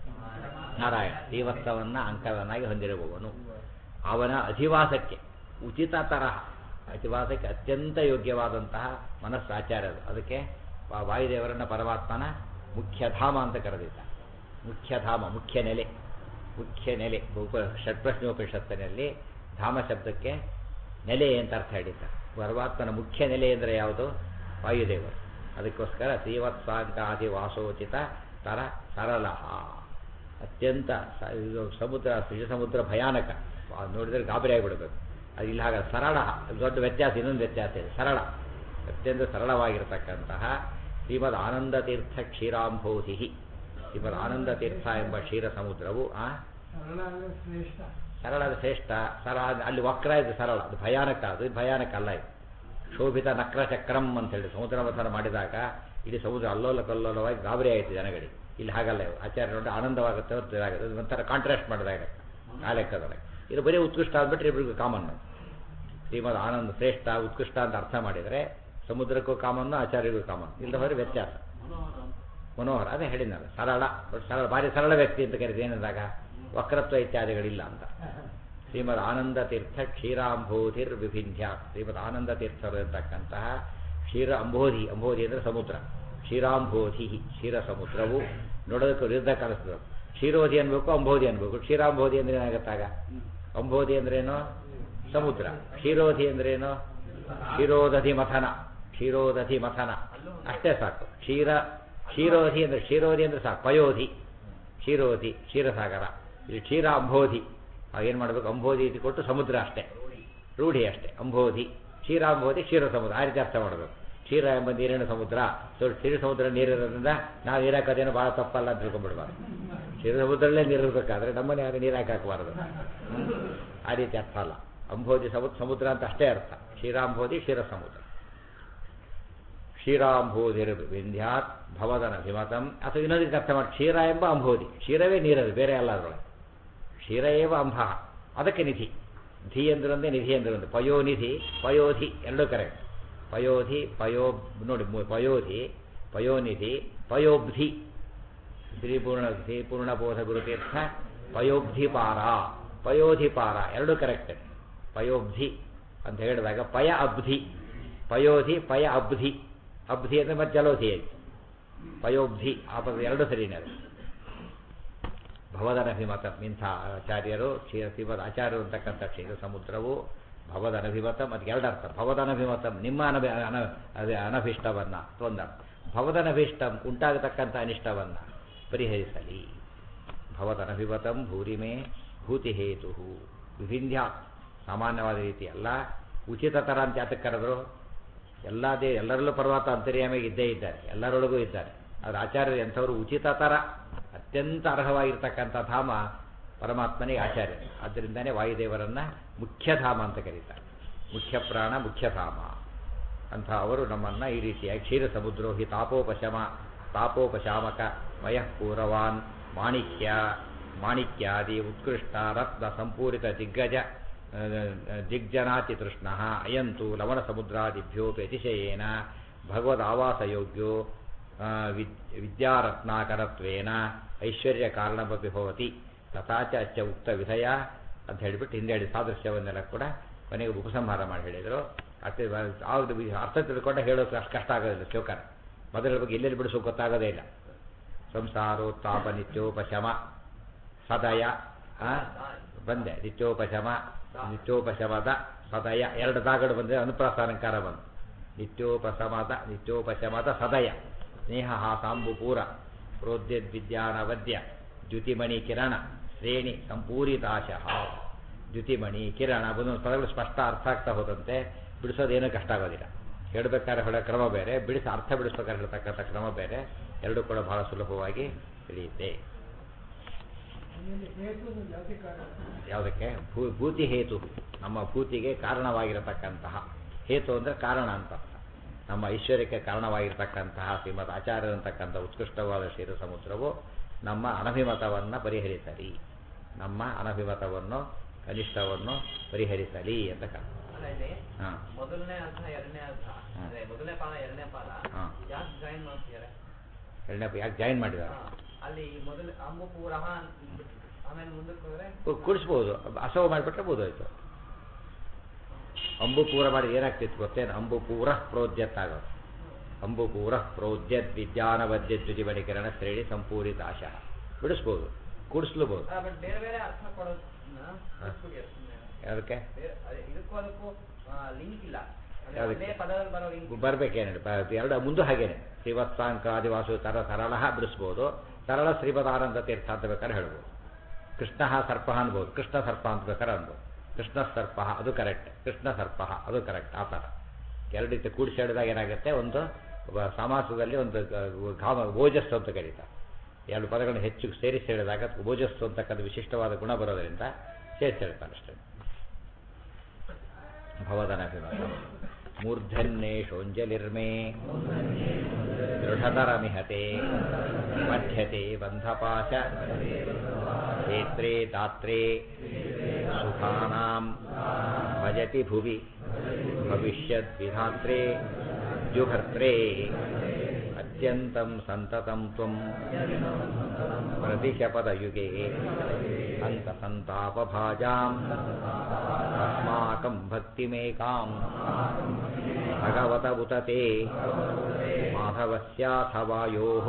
ನಾರಾಯಣ ಶ್ರೀವತ್ಸವನ್ನ ಅಂಕವನ್ನಾಗಿ ಹೊಂದಿರುವವನು ಅವನ ಅಧಿವಾಸಕ್ಕೆ ಉಚಿತ ತರಹ ಅಧಿವಾಸಕ್ಕೆ ಅತ್ಯಂತ ಯೋಗ್ಯವಾದಂತಹ ಮನಸ್ಸು ಆಚಾರ ಅದು ಅದಕ್ಕೆ ವಾ- ವಾಯುದೇವರನ್ನ ಪರಮಾತ್ಮನ ಮುಖ್ಯಧಾಮ ಅಂತ ಕರೆದಿದ್ದ ಮುಖ್ಯಧಾಮ ಮುಖ್ಯ ನೆಲೆ ಮುಖ್ಯ ನೆಲೆ ಉಪ ಷಟ್ಪ್ರಶ್ನೋಪನಿಷತ್ತಿನಲ್ಲಿ ಧಾಮ ಶಬ್ದಕ್ಕೆ ನೆಲೆ ಅಂತ ಅರ್ಥ ಹೇಳಿದ್ದಾರೆ ಪರಮಾತ್ಮನ ಮುಖ್ಯ ನೆಲೆ ಅಂದರೆ ಯಾವುದು ವಾಯುದೇವರು ಅದಕ್ಕೋಸ್ಕರ ಶ್ರೀವತ್ಸಾಂಕಾದಿ ವಾಸೋಚಿತ ತರ ಸರಳ ಅತ್ಯಂತ ಸ- ಇದು ಸಮುದ್ರ ವಿಜಯ ಸಮುದ್ರ ಭಯಾನಕ ಆ ನೋಡಿದ್ರೆ ಗಾಬರಿ ಆಗಿಬಿಡ್ಬೇಕು ಅದು ಇಲ್ಲ ಹಾಗ ಸರಳ ದೊಡ್ಡ ವ್ಯತ್ಯಾಸ ಇನ್ನೊಂದು ವ್ಯತ್ಯಾಸ ಇದೆ ಸರಳ ಅತ್ಯಂತ ಸರಳವಾಗಿರತಕ್ಕಂತಹ ಶ್ರೀಮದ್ ಆನಂದ ತೀರ್ಥ ಕ್ಷೀರಾಂಬೋಧಿ ಶ್ರೀಮದ್ ಆನಂದ ತೀರ್ಥ ಎಂಬ ಕ್ಷೀರ ಸಮುದ್ರವು ಆ ಸರಳ ಅಂದ್ರೆ ಶ್ರೇಷ್ಠ ಸರಳದ ಶ್ರೇಷ್ಠ ಸರ ಅಲ್ಲಿ ವಕ್ರ ಇದು ಸರಳ ಅದು ಭಯಾನಕ ಅದು ಇದು ಭಯಾನಕ ಅಲ್ಲ ಇದು ಶೋಭಿತ ನಕ್ರ ಚಕ್ರಂ ಅಂತ ಹೇಳಿ ಸಮುದ್ರ ಮಂಥನ ಮಾಡಿದಾಗ ಇಡೀ ಸಮುದ್ರ ಅಲ್ಲೋಲ ಕಲ್ಲೋಲವಾಗಿ ಗಾಬರಿ ಆಯಿತು ಜನಗಳಿಗೆ ಇಲ್ಲಿ ಹಾಗಲ್ಲ ಇವು. ಆಚಾರ್ಯ ನೋಡಿ ಆನಂದವಾಗುತ್ತೆ ಹೊರತು ಇದಾಗುತ್ತೆ ಇದು ಒಂಥರ ಕಾಂಟ್ರಾಸ್ಟ್ ಮಾಡಿದಾಗ ಆ ಲೆಕ್ಕದೊಳಗೆ ಇದು ಬರೀ ಉತ್ಕೃಷ್ಟ ಅಂದ್ಬಿಟ್ರೆ ಇಬ್ಬರಿಗೂ ಕಾಮನ್ ಶ್ರೀಮದ್ ಆನಂದ ಶ್ರೇಷ್ಠ ಉತ್ಕೃಷ್ಟ ಅಂತ ಅರ್ಥ ಮಾಡಿದರೆ ಸಮುದ್ರಕ್ಕೂ ಕಾಮನ್ನು ಆಚಾರ್ಯಗೂ ಕಾಮನ್ ಇಲ್ಲದ ಹೋದ್ರೆ ವ್ಯತ್ಯಾಸ ಮನೋಹರ ಅದೇ ಹೇಳಿದ್ನಲ್ಲ ಸರಳ ಬಟ್ ಸರಳ ಭಾರಿ ಸರಳ ವ್ಯಕ್ತಿ ಅಂತ ಕರೀತೀವಿ ಏನಂದಾಗ ವಕ್ರತ್ವ ಇತ್ಯಾದಿಗಳಿಲ್ಲ ಅಂತ ಶ್ರೀಮದ್ ಆನಂದ ತೀರ್ಥ ಕ್ಷೀರಾಂಬೋಧಿರ್ ವಿಭಿಂಧ್ಯ ಶ್ರೀಮದ್ ಆನಂದ ತೀರ್ಥರು ಇರತಕ್ಕಂತಹ ಕ್ಷೀರ ಅಂಬೋಧಿ ಅಂಬೋಧಿ ಅಂದರೆ ಸಮುದ್ರ ಕ್ಷೀರಾಂಬೋಧಿ ಕ್ಷೀರ ಸಮುದ್ರವು ನೋಡೋದಕ್ಕೆ ವಿರುದ್ಧ ಕಾಣಿಸ್ತದೆ ಕ್ಷೀರೋಧಿ ಅನ್ಬೇಕು ಅಂಬೋಧಿ ಅನ್ಬೇಕು ಕ್ಷೀರಾಂಬೋಧಿ ಅಂದ್ರೆ ಏನಾಗತ್ತಾಗ ಅಂಬೋಧಿ ಅಂದ್ರೇನು ಸಮುದ್ರ ಕ್ಷೀರೋಧಿ ಅಂದ್ರೇನು ಕ್ಷೀರೋದಧಿ ಮಥನ ಕ್ಷೀರೋದಧಿ ಮಥನ ಅಷ್ಟೇ ಸಾಕು ಕ್ಷೀರ ಕ್ಷೀರೋಧಿ ಅಂದ್ರೆ ಕ್ಷೀರೋಧಿ ಅಂದ್ರೆ ಸಾಕು ಪಯೋಧಿ ಕ್ಷೀರೋಧಿ ಕ್ಷೀರಸಾಗರ ಇಲ್ಲಿ ಕ್ಷೀರ ಅಂಬೋಧಿ ಏನು ಮಾಡಬೇಕು ಅಂಬೋಧಿ ಇದು ಕೊಟ್ಟು ಸಮುದ್ರ ಅಷ್ಟೇ ರೂಢಿ ಅಷ್ಟೇ ಅಂಬೋಧಿ ಕ್ಷೀರಾಂಬೋಧಿ ಕ್ಷೀರ ಸಮುದ್ರ ಆ ರೀತಿ ಅರ್ಥ ಮಾಡಬೇಕು ಕ್ಷೀರ ಎಂಬ ನೀರಿನ ಸಮುದ್ರ ಸೊ ಕ್ಷೀರ ಸಮುದ್ರ ನೀರಿರೋದ್ರಿಂದ ನಾವು ನೀರು ಹಾಕೋದೇನು ಭಾಳ ತಪ್ಪಲ್ಲ ಅಂತ ತಿಳ್ಕೊಂಡ್ಬಿಡ್ಬಾರ್ದು ಕ್ಷೀರ ಸಮುದ್ರಲ್ಲೇ ನೀರು ಇರಬೇಕಾದ್ರೆ ನಮ್ಮನೆ ಯಾರು ನೀರು ಹಾಕಿ ಹಾಕಬಾರ್ದು ಆ ರೀತಿ ಅರ್ಥ ಅಲ್ಲ ಅಂಬೋಧಿ ಸಮುದ್ರ ಸಮುದ್ರ ಅಂತ ಅಷ್ಟೇ ಅರ್ಥ ಕ್ಷೀರಾಂಬೋಧಿ ಕ್ಷೀರ ಸಮುದ್ರ ಕ್ಷೀರಾಂಬೋಧಿರ್ ವಿಂಧ್ಯಾತ್ ಭವದನ ವಿಮತಂ ಅಥವಾ ಇನ್ನೊಂದಕ್ಕೆ ಅರ್ಥ ಮಾಡಿ ಕ್ಷೀರ ಎಂಬ ಅಂಬೋಧಿ ಕ್ಷೀರವೇ ನೀರದು ಬೇರೆ ಅಲ್ಲ ಅದರೊಳಗೆ ಕ್ಷೀರ ಏವ ಅಂಬ ಅದಕ್ಕೆ ನಿಧಿ ಧಿ ಎಂದ್ರಂದೆ ನಿಧಿ ಎಂದ್ರಂದೆ ಪಯೋನಿಧಿ ಪಯೋಧಿ ಎರಡೂ ಕರೆಕ್ಟ್ ಪಯೋಧಿ ಪಯೋ ನೋಡಿ ಮು- ಪಯೋಧಿ ಪಯೋನಿಧಿ ಪಯೋಬ್ಧಿ ಶ್ರೀಪೂರ್ಣ ಶ್ರೀಪೂರ್ಣಬೋಧ ಗುರುತೀರ್ಥ ಪಯೋಬ್ಧಿ ಪಾರ ಪಯೋಧಿ ಪಾರ ಎರಡೂ ಕರೆಕ್ಟ್ ಪಯೋಬ್ಧಿ ಅಂತ ಹೇಳಿದಾಗ ಪಯ ಅಬ್ಧಿ ಪಯೋಧಿ ಪಯ ಅಬ್ಧಿ ಅಬ್ಧಿ ಅಂದರೆ ಮತ್ತೆ ಜಲೋಧಿ ಆಯ್ತು ಪಯೋಬ್ಧಿ ಆ ಪದ ಎರಡು ಸರಿನೇ ಅದು ಭವದನಭಿಮತ ಇಂಥ ಆಚಾರ್ಯರು ಕ್ಷೀರ ಶ್ರೀಮದ್ ಆಚಾರ್ಯರು ಅಂತಕ್ಕಂಥ ಕ್ಷೀರ ಸಮುದ್ರವು ಭವದನಭಿಮತಂ ಅದಕ್ಕೆ ಎರಡು ಅರ್ಥ ಭವದನಭಿಮತಂ ನಿಮ್ಮ ಅನಭಿ ಅನ ಅದೇ ಅನಭಿಷ್ಟವನ್ನ ಒಂದರ್ಥ ಭವದನಭಿಷ್ಟಂ ಉಂಟಾಗತಕ್ಕಂಥ ಅನಿಷ್ಟವನ್ನ ಪರಿಹರಿಸಲಿ ಭವದನಭಿಮತಂ ಭೂರಿಮೆ ಭೂತಿ ಹೇತು ವಿಭಿಂಧ್ಯ ಸಾಮಾನ್ಯವಾದ ರೀತಿ ಅಲ್ಲ ಉಚಿತ ತರ ಅಂತ ಯಾತಕ್ಕೆ ಕರೆದ್ರು ಎಲ್ಲ ದೇ ಎಲ್ಲರಲ್ಲೂ ಪರ್ವತ ಅಂತರ್ಯಾಮಿಗೆ ಇದ್ದೇ ಇದ್ದಾರೆ ಎಲ್ಲರೊಳಗೂ ಇದ್ದಾರೆ ಆದರೆ ಆಚಾರ್ಯರು ಎಂಥವರು ಉಚಿತ ತರ ಅತ್ಯಂತ ಅರ್ಹವಾಗಿರ್ತಕ್ಕಂಥ ಧಾಮ ಪರಮಾತ್ಮನಿಗೆ ಆಚಾರ್ಯ ಆದ್ದರಿಂದನೇ ವಾಯುದೇವರನ್ನ ಮುಖ್ಯಧಾಮ ಅಂತ ಕರೀತಾರೆ ಮುಖ್ಯ ಪ್ರಾಣ ಮುಖ್ಯಧಾಮ ಅಂತ ಅವರು ನಮ್ಮನ್ನ ಈ ರೀತಿಯಾಗಿ ಕ್ಷೀರ ಸಮುದ್ರೋಹಿ ತಾಪೋಪಶಮ ತಾಪೋಪಶಾಮಕ ಮಯಃಪೂರವಾನ್ ಮಾಣಿಕ್ಯ ಮಾಣಿಕ್ಯಾದಿ ಉತ್ಕೃಷ್ಟ ರತ್ನ ಸಂಪೂರಿತ ದಿಗ್ಗಜ ಆ, ದಿಗ್ಜನಾತಿ ತೃಷ್ಣ ಅಯಂತು ಲವಣ ಸಮುದ್ರಾದಿಭ್ಯೋಪಿ ಅತಿಶಯೇನ ಭಗವದಾವಾಸಯೋಗ್ಯೋ ಆ, ವಿದ್ ವಿದ್ಯಾರತ್ನಾಕರತ್ವೇನ ಐಶ್ವರ್ಯ ಕಾರಣಮಪಿ ಭವತಿ ತಥಾಚ ಅಚ್ಚ ಉಕ್ತ ವಿಧಯ ಅಂತ ಹೇಳಿಬಿಟ್ಟು ಹಿಂದೆ ಹೇಳಿ ಸಾದೃಶ್ಯವನ್ನೆಲ್ಲ ಕೂಡ ಕೊನೆಗೆ ಉಪಸಂಹಾರ ಮಾಡಿ ಹೇಳಿದರು ಅರ್ಥ ಆಗ ಅರ್ಥ ತಿಳ್ಕೊಂಡೆ ಹೇಳೋಕೆ ಅಷ್ಟು ಕಷ್ಟ ಆಗೋದಿಲ್ಲ ಶ್ಲೋಕನ ಮೊದಲ ಬಗ್ಗೆ ಎಲ್ಲೆಲ್ಲಿ ಬಿಡಿಸೋಕೆ ಗೊತ್ತಾಗೋದೇ ಇಲ್ಲ ಸಂಸಾರೋತ್ತಾಪ ನಿತ್ಯೋಪಶಮ ಸದಯ ಆ, ಬಂದೆ ನಿತ್ಯೋಪಶಮ ನಿತ್ಯೋಪಶಮದ ಸದಯ ಎರಡು ದಾಗಡು ಬಂದರೆ ಅನುಪ್ರಾಸಾನಂಕಾರ ಬಂತು ನಿತ್ಯೋಪಶಮದ ನಿತ್ಯೋಪಶಮದ ಸದಯ ಸ್ನೇಹ ಸಾಂಬುಪೂರ ಪ್ರೋದ್ಯದ್ವಿದ್ಯಾನವದ್ಯ ದ್ಯುತಿಮಣಿ ಕಿರಣ ಶ್ರೇಣಿ ಸಂಪೂರಿತಾಶಃ ದ್ಯುತಿಮಣಿ ಕಿರಣ ಒಂದೊಂದು ಪದಗಳು ಸ್ಪಷ್ಟ ಅರ್ಥ ಆಗ್ತಾ ಹೋದಂತೆ ಬಿಡಿಸೋದೇನೂ ಕಷ್ಟ ಆಗೋದಿಲ್ಲ ಹೇಳಬೇಕಾದ್ರೆ ಹೇಳೋ ಕ್ರಮ ಬೇರೆ ಬಿಡಿಸಿ ಅರ್ಥ ಬಿಡಿಸ್ಬೇಕಾದ್ರೆ ಹೇಳ್ತಕ್ಕಂಥ ಕ್ರಮ ಬೇರೆ ಎರಡೂ ಕೂಡ ಬಹಳ ಸುಲಭವಾಗಿ ತಿಳಿಯುತ್ತೆ ಆಮೇಲೆ ಹೇತು ಜಾತಿ ಕಾರಣ ಯಾವುದಕ್ಕೆ ಭೂ ಭೂತಿ ಹೇತು ನಮ್ಮ ಭೂತಿಗೆ ಕಾರಣವಾಗಿರತಕ್ಕಂತಹ ಹೇತು ಅಂದರೆ ಕಾರಣ ಅಂತ ಅರ್ಥ ನಮ್ಮ ಐಶ್ವರ್ಯಕ್ಕೆ ಕಾರಣವಾಗಿರ್ತಕ್ಕಂತಹ ಶ್ರೀಮದ್ ಆಚಾರ್ಯ ಅಂತಕ್ಕಂಥ ಉತ್ಕೃಷ್ಟವಾದ ಕ್ಷೀರ ಸಮುದ್ರವು ನಮ್ಮ ಅನಭಿಮತವನ್ನು ಪರಿಹರಿಸಲಿ ನಮ್ಮ ಅನಭಿಮತವನ್ನು ಕನಿಷ್ಠವನ್ನು ಪರಿಹರಿಸಲಿ ಅಂತ ಕ ಅಲ್ಲ ಇಲ್ಲಿ ಹಾಂ ಮೊದಲನೇ ಅರ್ಥ ಎರಡನೇ ಅರ್ಥ ಹ್ಮ್. ಅಂದ್ರೆ ಮೊದಲನೇ ಪಾದ ಎರಡನೇ ಪಾದ ಹಾ. ಯಾಕೆ ಜಾಯಿನ್ ಮಾಡ್ತಿದ್ದಾರೆ ಎರಡನೇ ಯಾಕೆ ಜಾಯಿನ್ ಮಾಡಿದ್ದಾರೆ ಹಾ. ಅಲ್ಲಿ ಮೊದಲ ಅಂಬು ಪೂರಹ ಆಮೇಲೆ ಮುಂದಕ್ಕೆ ಹೋದ್ರೆ ಕುಡಿಸ್ಬೋದು ಅಸವ ಮಾಡಿಬಿಟ್ರೆ ಬೋದಾಯ್ತು ಅಂಬು ಪೂರ ಮಾಡಿ ಏನಾಗ್ತಿತ್ತು ಗೊತ್ತೇನು ಅಂಬು ಪೂರ ಪ್ರೋದ್ಯತ್ ಆಗೋದು ಅಂಬು ಪೂರ ಪ್ರೋದ್ಯತ್ ವಿದ್ಯಾನವದ್ಯ ದ್ಯುತಿ ಬಡಿಕಿರಣ ಶ್ರೇಣಿ ಸಂಪೂರಿತ ಆಶಾ ಬಿಡಿಸ್ಬೋದು ಕುಡಿಸ್ಲೂಬೋದು ಬಟ್ ಬೇರೆ ಬೇರೆ ಅರ್ಥ ಕೊಡೋದನ್ನ ಬಿಟ್ಬಿಡಿ ಸುಮ್ನೆ. ಅದಕ್ಕೆ ಬೇರೆ- ಅದೇ ಇದಕ್ಕೂ ಅದಕ್ಕೂ ಲಿಂಕ್ ಇಲ್ಲ ಅಂದ್ರೆ ಯಾವ್ದಕ್ಕೆ? ಒಂದೇ ಪದದಲ್ಲಿ ಬರೋ ಲಿಂಕ್ ಬರ್ಬೇಕೇನು ಎರಡು ಮುಂದೆ ಹಾಗೇನೆ ಶ್ರೀವತ್ಸಾಂಕ ಆದಿವಾಸು ತರ ಸರಳ ಬಿಡಿಸ್ಬೋದು ಸರಳ ಶ್ರೀಪದಾನಂದ ತೀರ್ಥ ಅಂತ ಬೇಕಾದ್ರೆ ಹೇಳ್ಬೋದು ಕೃಷ್ಣ ಸರ್ಪ ಅನ್ಬೋದು ಕೃಷ್ಣ ಸರ್ಪ ಅಂತ ಬೇಕಾದ್ರೆ ಅನ್ಬೋದು ಕೃಷ್ಣ ಸರ್ಪ ಅದು ಕರೆಕ್ಟ್ ಕೃಷ್ಣ ಸರ್ಪ ಅದು ಕರೆಕ್ಟ್ ಆ ಥರ ಎರಡು ರೀತಿ ಕೂಡಿಸಿ ಹೇಳಿದಾಗ ಏನಾಗುತ್ತೆ ಒಂದು ಒಬ್ಬ ಸಮಾಸದಲ್ಲಿ ಒಂದು ಗ- ಘಾಮ ಓಜಸ್ಸು ಅಂತ ಕರೀತಾರೆ ಎರಡು ಪದಗಳನ್ನು ಹೆಚ್ಚು ಸೇರಿಸಿ ಹೇಳಿದಾಗ ಅದಕ್ಕೆ ಓಜಸ್ಸು ಅಂತಕ್ಕಂಥ ವಿಶಿಷ್ಟವಾದ ಗುಣ ಬರೋದರಿಂದ ಸೇರಿಸಿ ಹೇಳ್ತಾರೆ ಅಷ್ಟೇ ಭವದನಭಿಮತ ಮೂರ್ಧನ್ಯೇಷೋಂಜಲಿರ್ಮೇ ದೃಢತರಮಿಹತೆ ಮಧ್ಯತೆ ಬಂಧಪಾಶ ಕ್ಷೇತ್ರೇ ದಾತ್ರೇ ಸುಖಾನಾಂ ಭಜತಿ ಭುವಿ ಭವಿಷ್ಯದ್ವಿಧಾತ್ರೆ ಜುಭರ್ತ್ರೇ ಅತ್ಯಂತಂ ಸಂತತಂ ತ್ವಂ ಪ್ರತಿಶಪದಯುಗೆ ಅಂತ ಸಂತಾಪಭಾಜಾಂ ಅಸ್ಮಾಕಂ ಭಕ್ತಿಮೇಕಾಂ ಭಗವತ ಉತತೆ ಮಾಧವಸ್ಯಾಥವಾಯೋಃ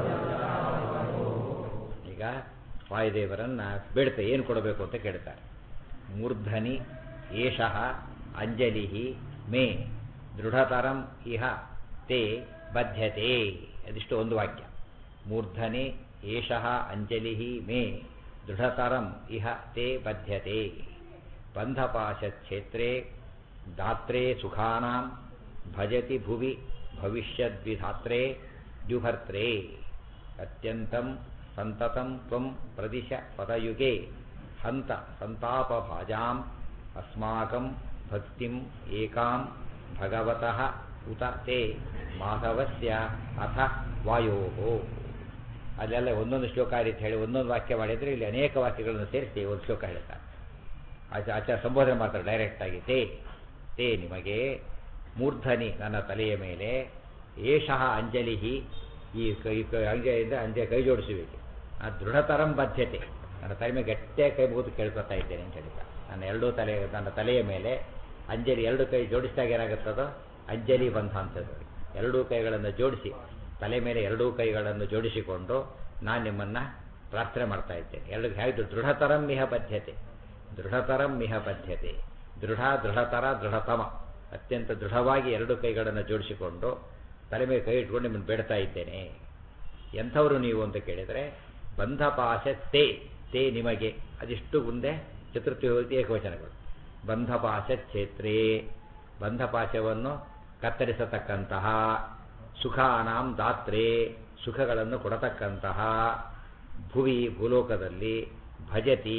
ಈಗ ವಾಯುದೇವರನ್ನ ಬೇಡ್ತೆ ಏನು ಕೊಡಬೇಕು ಅಂತ ಕೇಳ್ತಾರೆ ಮೂರ್ಧನಿ ಏಷಃ ಅಂಜಲಿ ಮೇ ದೃಢತರಂ ಇಹ ತೇ ಬದ್ಧತೆ ಅದಿಷ್ಟು ಒಂದು ವಾಕ್ಯ ಮೂರ್ಧನಿ ಏಷಃ ಅಂಜಲಿ ಮೇ ದೃಢತರಂ ಇಹ ತೇ ಬದ್ಧತೆ ಬಂಧಪಾಶಕ್ಷೇತ್ರೇ ದಾತ್ರೇ ಸುಖಾನಾಂ ಭಜತಿ ಭುವಿ ಭವಿಷ್ಯದ್ವಿಧಾತ್ರೇ ದ್ಯುಭರ್ತ್ರೇ ಅತ್ಯಂತಂ ಸಂತತಂ ತ್ವಂ ಪ್ರದಿಶ ಪದಯುಗೆ ಹಂತ ಸಂತಾಪಭಾಜಾಂ ಅಸ್ಮಾಕಂ ಭಕ್ತಿಂ ಏಕಾಂ ಭಗವತಃ ಉತ ತೇ ಮಾಧವಸ್ಯ ಅಥ ವಾಯೋಃ ಅಲ್ಲೆಲ್ಲ ಒಂದೊಂದು ಶ್ಲೋಕ ಆ ರೀತಿ ಹೇಳಿ ಒಂದೊಂದು ವಾಕ್ಯ ಮಾಡಿದರೆ ಇಲ್ಲಿ ಅನೇಕ ವಾಕ್ಯಗಳನ್ನು ಸೇರಿಸಿ ಒಂದು ಶ್ಲೋಕ ಹೇಳ್ತಾರೆ ಆಚೆ ಆಚಾರ ಸಂಬೋಧನೆ ಮಾಡ್ತಾರೆ ಡೈರೆಕ್ಟ್ ಆಗಿ ತೇ ತೇ ನಿಮಗೆ ಮೂರ್ಧನಿ ನನ್ನ ತಲೆಯ ಮೇಲೆ ಏಷಃ ಅಂಜಲಿ ಈ ಕೈ ಕೈ- ಅಂಜೆಯಿಂದ ಅಂಜೆ ಕೈ ಜೋಡಿಸುವಿಕೆ ಆ ದೃಢತರಂ ಬದ್ಧತೆ ನನ್ನ ತಲೆ ಮೇಲೆ ಗಟ್ಟಿಯಾಗಿ ಕೈ ಮುಗಿದು ಕೇಳ್ಕೊತಾ ಇದ್ದೇನೆ ಅಂತ ಹೇಳ್ತಾರೆ ನನ್ನ ಎರಡೂ ತಲೆ ನನ್ನ ತಲೆಯ ಮೇಲೆ ಅಂಜಲಿ ಎರಡು ಕೈ ಜೋಡಿಸಿದಾಗ ಏನಾಗುತ್ತದೋ ಅಂಜಲಿ ಬಂಧ ಅಂತದ್ದು ಎರಡೂ ಕೈಗಳನ್ನು ಜೋಡಿಸಿ ತಲೆ ಮೇಲೆ ಎರಡೂ ಕೈಗಳನ್ನು ಜೋಡಿಸಿಕೊಂಡು ನಾನು ನಿಮ್ಮನ್ನು ಪ್ರಾರ್ಥನೆ ಮಾಡ್ತಾ ಇದ್ದೇನೆ ಎರಡು ಹೇಗೆ ದೃಢತರಂ ಮಿಹ ಬದ್ಧತೆ ದೃಢತರಂ ಮಿಹ ಬದ್ಧತೆ ದೃಢ ದೃಢತರ ದೃಢತಮ ಅತ್ಯಂತ ದೃಢವಾಗಿ ಎರಡು ಕೈಗಳನ್ನು ಜೋಡಿಸಿಕೊಂಡು ತಲೆ ಮೇಲೆ ಕೈ ಇಟ್ಕೊಂಡು ನಿಮ್ಮನ್ನು ಬೇಡ್ತಾ ಇದ್ದೇನೆ ಎಂಥವರು ನೀವು ಅಂತ ಕೇಳಿದರೆ ಬಂಧಪಾಶ ತೇ ತೇ ನಿಮಗೆ ಅದಿಷ್ಟು ಮುಂದೆ ಚತುರ್ಥಿ ಹೋಗಿ ಏಕವಚನಗಳು ಬಂಧಪಾಶ ಕ್ಷೇತ್ರೇ ಬಂಧಪಾಶವನ್ನು ಕತ್ತರಿಸತಕ್ಕಂತಹ ಸುಖಾನಾಂ ದಾತ್ರೆ ಸುಖಗಳನ್ನು ಕೊಡತಕ್ಕಂತಹ ಭುವಿ ಭೂಲೋಕದಲ್ಲಿ ಭಜತಿ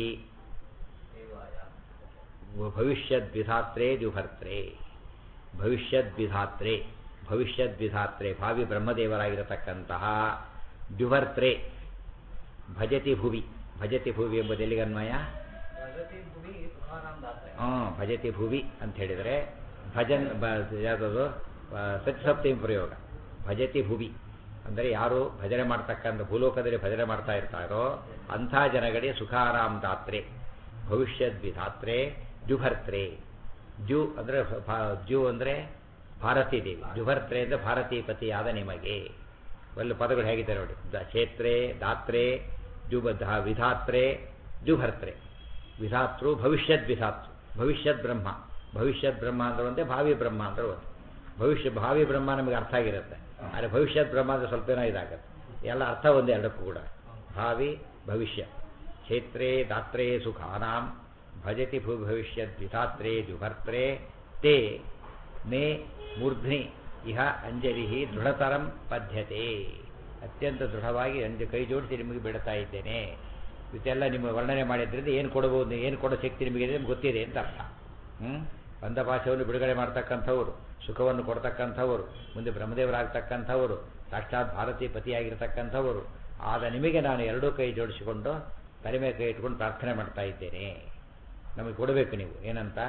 ಭವಿಷ್ಯದ್ವಿಧಾತ್ರೆ ದ್ಯುಭರ್ತ್ರೆ ಭವಿಷ್ಯದ್ವಿಧಾತ್ರೆ ಭವಿಷ್ಯದ್ವಿಧಾತ್ರೆ ಭಾವಿ ಬ್ರಹ್ಮದೇವರಾಗಿರತಕ್ಕಂತಹ ದ್ಯುಭರ್ತ್ರೆ ಭಜತಿ ಭುವಿ ಭಜತಿ ಭುವಿ ಎಂಬುದು ಎಲ್ಲಿಗನ್ವಯ ಭಗವತಿ ಭುವಿ ಸುಖಾರಾಮ್ ದಾತ್ರೆ ಹಾಂ ಭಜತಿ ಭುವಿ ಅಂತ ಹೇಳಿದರೆ ಭಜನ್ ಬ ಯಾವುದದು ಸತ್ಸಪ್ತಮಿ ಪ್ರಯೋಗ ಭಜತಿ ಭುವಿ ಅಂದರೆ ಯಾರು ಭಜನೆ ಮಾಡ್ತಕ್ಕಂಥ ಭೂಲೋಕದಲ್ಲಿ ಭಜನೆ ಮಾಡ್ತಾ ಇರ್ತಾರೋ ಅಂಥ ಜನಗಳಿಗೆ ಸುಖಾರಾಮ್ ದಾತ್ರೆ ಭವಿಷ್ಯದ್ವಿಧಾತ್ರೆ ಜುಭರ್ತ್ರೆ ಜು ಅಂದರೆ ಜು ಅಂದರೆ ಭಾರತೀ ದೇವಿ ಜುಭರ್ತ್ರೆ ಅಂದರೆ ಭಾರತೀ ಪತಿಯಾದ ನಿಮಗೆ ಒಳ್ಳೆ ಪದಗಳು ಹೇಗಿದ್ದಾರೆ ನೋಡಿ ದ ಕ್ಷೇತ್ರೆ ದಾತ್ರೆ ಜುಬ ವಿಧಾತ್ರೆ ಜುಭರ್ತ್ರೆ ವಿಧಾತೃ ಭವಿಷ್ಯದ್ ವಿಧಾತೃ ಭವಿಷ್ಯದ್ ಬ್ರಹ್ಮ ಭವಿಷ್ಯದ್ ಬ್ರಹ್ಮ ಅಂದ್ರೆ ಒಂದೇ ಭಾವಿ ಬ್ರಹ್ಮ ಅಂದ್ರೆ ಒಂದು ಭವಿಷ್ಯ ಭಾವಿ ಬ್ರಹ್ಮ ನಮಗೆ ಅರ್ಥ ಆಗಿರುತ್ತೆ ಆದರೆ ಭವಿಷ್ಯದ್ ಬ್ರಹ್ಮ ಅಂದ್ರೆ ಸ್ವಲ್ಪ ಏನೋ ಇದಾಗುತ್ತೆ ಎಲ್ಲ ಅರ್ಥ ಒಂದೇ ಎರಡಕ್ಕೂ ಕೂಡ ಭಾವಿ ಭವಿಷ್ಯ ಕ್ಷೇತ್ರೇ ದಾತ್ರೇ ಸುಖಾನಾಂ ಭಜತಿ ಭೂ ಭವಿಷ್ಯದ್ ವಿಧಾತ್ರೆ ಜುಭರ್ತ್ರೆ ತೇ ಮೇ ಮೂರ್ಧ್ನಿ ಇಹ ಅಂಜಲಿ ದೃಢತರಂ ಪದ್ಯತೆ ಅತ್ಯಂತ ದೃಢವಾಗಿ ಅಂಜ ಕೈ ಜೋಡಿಸಿ ನಿಮಗೆ ಬಿಡ್ತಾ ಇದ್ದೇನೆ ಇದೆಲ್ಲ ನಿಮ್ಮ ವರ್ಣನೆ ಮಾಡಿದ್ರಿಂದ ಏನು ಕೊಡಬಹುದು ಏನು ಕೊಡೋ ಶಕ್ತಿ ನಿಮಗೆ ನಿಮ್ಗೆ ಗೊತ್ತಿದೆ ಅಂತ ಅರ್ಥ ಹ್ಞೂ ಬಂಧ ಭಾಷೆಯನ್ನು ಬಿಡುಗಡೆ ಮಾಡ್ತಕ್ಕಂಥವ್ರು ಸುಖವನ್ನು ಕೊಡ್ತಕ್ಕಂಥವರು ಮುಂದೆ ಬ್ರಹ್ಮದೇವರಾಗ್ತಕ್ಕಂಥವರು ಸಾಕ್ಷಾತ್ ಭಾರತೀಯ ಪತಿಯಾಗಿರ್ತಕ್ಕಂಥವರು ಆದ ನಿಮಗೆ ನಾನು ಎರಡೂ ಕೈ ಜೋಡಿಸಿಕೊಂಡು ತಲೆ ಮೇಲೆ ಕೈ ಇಟ್ಕೊಂಡು ಪ್ರಾರ್ಥನೆ ಮಾಡ್ತಾ ಇದ್ದೇನೆ ನಮಗೆ ಕೊಡಬೇಕು ನೀವು ಏನಂತ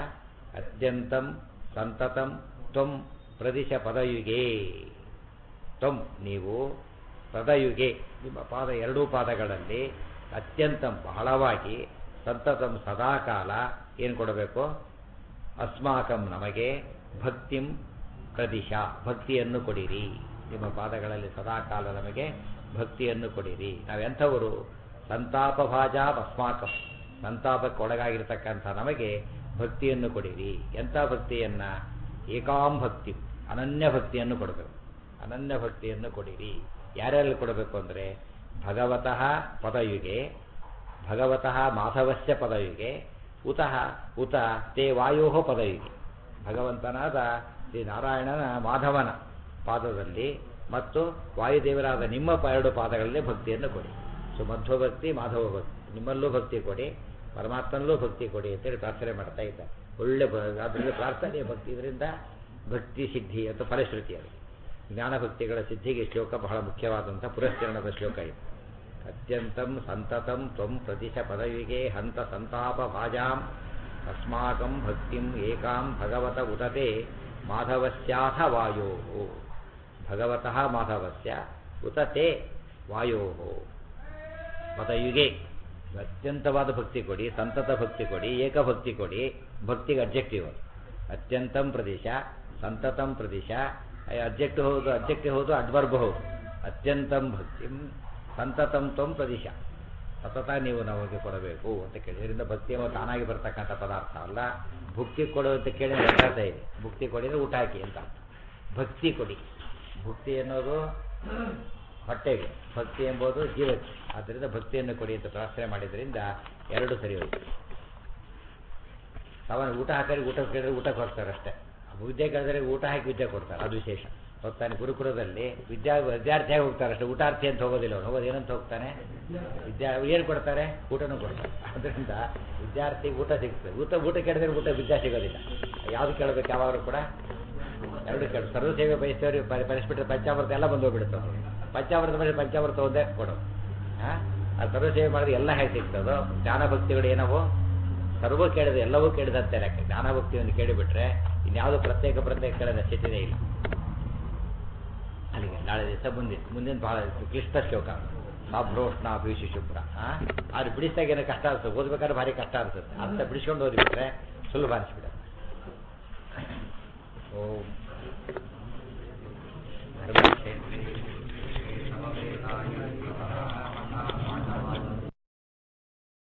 ಅತ್ಯಂತಂ ಸಂತತಂ ತ್ವಂ ಪ್ರದಿಶ ಪದಯುಗೆ ತ್ವಂ ನೀವು ಪದಯುಗೆ ನಿಮ್ಮ ಪಾದ ಎರಡೂ ಪಾದಗಳಲ್ಲಿ ಅತ್ಯಂತಂ ಬಹಳವಾಗಿ ಸಂತತಂ ಸದಾಕಾಲ ಏನು ಕೊಡಬೇಕು ಅಸ್ಮಾಕಂ ನಮಗೆ ಭಕ್ತಿಂ ಪ್ರದಿಶ ಭಕ್ತಿಯನ್ನು ಕೊಡಿರಿ ನಿಮ್ಮ ಪಾದಗಳಲ್ಲಿ ಸದಾಕಾಲ ನಮಗೆ ಭಕ್ತಿಯನ್ನು ಕೊಡಿರಿ ನಾವೆಂಥವರು ಸಂತಾಪ ಭಾಜ ಅಸ್ಮಾಕಂ ಸಂತಾಪಕ್ಕೆ ಒಳಗಾಗಿರ್ತಕ್ಕಂಥ ನಮಗೆ ಭಕ್ತಿಯನ್ನು ಕೊಡಿರಿ ಎಂಥ ಭಕ್ತಿಯನ್ನ ಏಕಾಂ ಭಕ್ತಿ ಅನನ್ಯ ಭಕ್ತಿಯನ್ನು ಕೊಡಬೇಕು ಅನನ್ಯ ಭಕ್ತಿಯನ್ನು ಕೊಡಿರಿ ಯಾರ್ಯಾರಲ್ಲಿ ಕೊಡಬೇಕು ಅಂದರೆ ಭಗವತಃ ಪದಯುಗೆ ಭಗವತಃ ಮಾಧವಸ್ಯ ಪದಯುಗೆ ಉತಃ ಉತ ತೇ ವಾಯೋ ಪದಯುಗೆ ಭಗವಂತನಾದ ಶ್ರೀ ನಾರಾಯಣನ ಮಾಧವನ ಪಾದದಲ್ಲಿ ಮತ್ತು ವಾಯುದೇವರಾದ ನಿಮ್ಮ ಪ- ಎರಡು ಪಾದಗಳಲ್ಲಿ ಭಕ್ತಿಯನ್ನು ಕೊಡಿ ಸೊ ಮಧ್ವ ಭಕ್ತಿ ಮಾಧವ ಭಕ್ತಿ ನಿಮ್ಮಲ್ಲೂ ಭಕ್ತಿ ಕೊಡಿ ಪರಮಾತ್ಮನಲ್ಲೂ ಭಕ್ತಿ ಕೊಡಿ ಅಂತೇಳಿ ಪ್ರಾರ್ಥನೆ ಮಾಡ್ತಾ ಇದ್ದಾರೆ ಒಳ್ಳೆ ಬ- ಅದರಿಂದ ಪ್ರಾರ್ಥನೆ ಭಕ್ತಿ ಇದರಿಂದ ಭಕ್ತಿ ಸಿದ್ಧಿ ಅಂತ ಫಲಶ್ರುತಿ ಅದು ಜ್ಞಾನ ಭಕ್ತಿಗಳ ಸಿದ್ಧಿಗೆ ಈ ಶ್ಲೋಕ ಬಹಳ ಮುಖ್ಯವಾದಂಥ ಪುರಸ್ಕರಣದ ಶ್ಲೋಕ ಇದು ಅತ್ಯಂತಂ ಸಂತತಂ ತ್ವಂ ಪ್ರತಿಶ ಪದವಿಗೆ ಹಂತ ಸಂತಾಪ ಭಾಜಾಂ ಅಸ್ಮಾಕಂ ಭಕ್ತಿಂ ಏಕಾಂ ಭಗವತ ಉದತೆ ಮಾಧವಸ್ಯಾಥ ವಾಯೋ ಭಗವತಃ ಮಾಧವಸ್ಯ ಉತತೆ ವಾಯೋ ಪದಯುಗೆ ಅತ್ಯಂತವಾದ ಭಕ್ತಿ ಕೊಡಿ ಸಂತತ ಭಕ್ತಿ ಕೊಡಿ ಏಕಭಕ್ತಿ ಕೊಡಿ ಭಕ್ತಿಗೆ ಅಬ್ಜೆಕ್ಟಿವ್ ಅತ್ಯಂತಂ ಪ್ರದೇಶ ಸಂತತಂ ಪ್ರದೇಶ ಅಬ್ಜೆಕ್ಟ್ ಹೌದು ಅಬ್ಜೆಕ್ಟಿವ್ ಹೌದು ಅಡ್ವರ್ಬ್ ಹೌದು ಅತ್ಯಂತಂ ಭಕ್ತಿ ಸಂತತಂ ತ್ವಂ ಪ್ರದೇಶ ಸತತ ನೀವು ನಮಗೆ ಕೊಡಬೇಕು ಅಂತ ಕೇಳಿ ಇದರಿಂದ ಭಕ್ತಿ ಎಂಬ ತಾನಾಗಿ ಬರ್ತಕ್ಕಂಥ ಪದಾರ್ಥ ಅಲ್ಲ ಭುಕ್ತಿ ಕೊಡು ಅಂತ ಕೇಳಿ ಅರ್ಥ ಇದೆ ಭುಕ್ತಿ ಕೊಡಿದ್ರೆ ಊಟ ಹಾಕಿ ಅಂತ ಭಕ್ತಿ ಕೊಡಿ ಭಕ್ತಿ ಅನ್ನೋದು ಹೊಟ್ಟೆಗೆ ಭಕ್ತಿ ಎಂಬುದು ಜೀವಕ್ಕೆ ಆದ್ದರಿಂದ ಭಕ್ತಿಯನ್ನು ಕೊಡಿ ಅಂತ ಪ್ರಾರ್ಥನೆ ಮಾಡಿದ್ರಿಂದ ಎರಡು ಸರಿ ಹೋಯ್ತು ಅವನು ಊಟ ಹಾಕಿದ್ರೆ ಊಟ ಕೇಳಿದ್ರೆ ಊಟಕ್ಕೆ ಹೋಗ್ತಾರೆ ಅಷ್ಟೇ ವಿದ್ಯೆ ಕೇಳಿದ್ರೆ ಊಟ ಹಾಕಿ ವಿದ್ಯೆ ಕೊಡ್ತಾರೆ ಅದು ವಿಶೇಷ ಹೋಗ್ತಾನೆ ಗುರುಕುಲದಲ್ಲಿ ವಿದ್ಯಾ ವಿದ್ಯಾರ್ಥಿಯಾಗಿ ಹೋಗ್ತಾರೆ ಅಷ್ಟೇ ಊಟಾರ್ಥಿ ಅಂತ ಹೋಗೋದಿಲ್ಲ ಅವನು ಹೋಗೋದು ಏನಂತ ಹೋಗ್ತಾನೆ ವಿದ್ಯಾ ಏನು ಕೊಡ್ತಾರೆ ಊಟನೂ ಕೊಡ್ತಾರೆ ಅದರಿಂದ ವಿದ್ಯಾರ್ಥಿಗೆ ಊಟ ಸಿಗ್ತದೆ ಊಟ ಊಟ ಕೇಳಿದ್ರೆ ಊಟ ವಿದ್ಯಾ ಸಿಗೋದಿಲ್ಲ ಯಾವ್ದು ಕೇಳಬೇಕು ಯಾವಾಗಲೂ ಕೂಡ ಎರಡು ಕೇಳಿ ಸರ್ವ ಸೇವೆ ಬಯಸ್ತೇವ್ರಿ ಪರಿಸ್ಬಿಟ್ರೆ ಪಂಚಾಮೃತ ಎಲ್ಲ ಬಂದು ಹೋಗ್ಬಿಡುತ್ತೆ ಅದು. ಪಂಚಾಮೃತ ಬರೀ ಪಂಚಾಮೃತ ಒಂದೇ ಕೊಡು ಹಾಂ ಆ ಸರ್ವ ಸೇವೆ ಮಾಡಿದ್ರೆ ಎಲ್ಲ ಹೇಗೆ ಸಿಗ್ತದೋ ಜ್ಞಾನ ಭಕ್ತಿಗಳು ಏನವೋ ಸರ್ವ ಕೇಳಿದ್ರೆ ಎಲ್ಲವೂ ಕೇಳಿದಂತೆ ಲೆಕ್ಕ ಜ್ಞಾನ ಭಕ್ತಿಯನ್ನು ಕೇಳಿಬಿಟ್ರೆ ಇನ್ಯಾವುದು ಪ್ರತ್ಯೇಕ ಪ್ರತ್ಯೇಕ ಕೇಳಿದ ಸ್ಥಿತಿನೇ ಇಲ್ಲ ಅಲ್ಲಿಗೆ ನಾಳೆ ದಿವಸ ಮುಂದಿನ ಮುಂದಿನ ಬಹಳ ಕ್ಲಿಷ್ಟ ಶ್ಲೋಕ ಸಾಭ್ರೋಷ್ಣ ಭೀಷಿ ಶುಭ್ರ ಆದ್ರೆ ಬಿಡಿಸ್ದಾಗ ಏನೋ ಕಷ್ಟ ಅನ್ಸುತ್ತೆ ಓದ್ಬೇಕಾದ್ರೆ ಭಾರಿ ಕಷ್ಟ ಅನ್ಸುತ್ತೆ ಅಂತ ಬಿಡಿಸ್ಕೊಂಡು ಓದಿಬಿಟ್ರೆ ಸುಲಭ ಅನಿಸ್ಬಿಡುತ್ತೆ ಓಂ ಧರ್ಮ